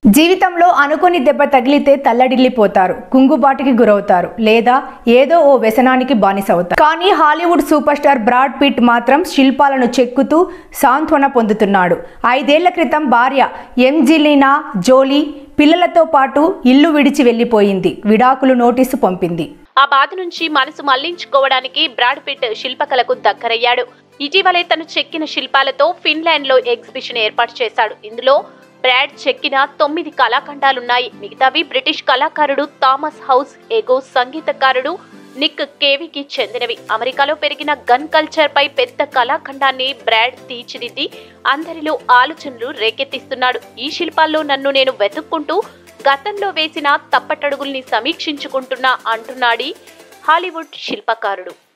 జీవితంలో అనుకోని దెబ్బ తగిలితే తల్లడిల్లిపోతారు కుంగుబాటుకి గురవుతారు లేదా ఏదో ఓ వ్యసనానికి బానిసవుతారు కానీ Hollywood super star Brad Pitt మాత్రం శిల్పాలను చెక్కుతూ సాంత్వన పొందుతున్నాడు ఐదేళ్ల క్రితం భార్య ఎంజిలీనా జోలీ పిల్లలతో పాటు ఇల్లు విడిచి వెళ్లిపోయింది విడాకులు నోటీసు పంపింది ఆ బాధ నుంచి మనసు మళ్లించుకోవడానికి బ్రాడ్ పిట్ శిల్పకళకు దగ్గరయ్యాడు ఇటీవలే తను చెక్కిన శిల్పాలతో ఫిన్లాండ్ లో ఎగ్జిబిషన్ ఏర్పాటు చేశాడు ఇందులో బ్రాడ్ చెక్కిన తొమ్మిది కళాఖండాలున్నాయి మిగతావి బ్రిటిష్ కళాకారుడు థామస్ హౌస్ ఎగో సంగీతకారుడు నిక్ కేవికి చెందినవి అమెరికాలో పెరిగిన గన్ కల్చర్ పై పెద్ద కళాఖండాన్ని బ్రాడ్ తీర్చిదిద్ది అందరిలో ఆలోచనలు రేకెత్తిస్తున్నాడు ఈ శిల్పాల్లో నన్ను నేను వెతుక్కుంటూ గతంలో వేసిన తప్పటడుగుల్ని సమీక్షించుకుంటున్నా అంటున్నాడీ హాలీవుడ్ శిల్పకారుడు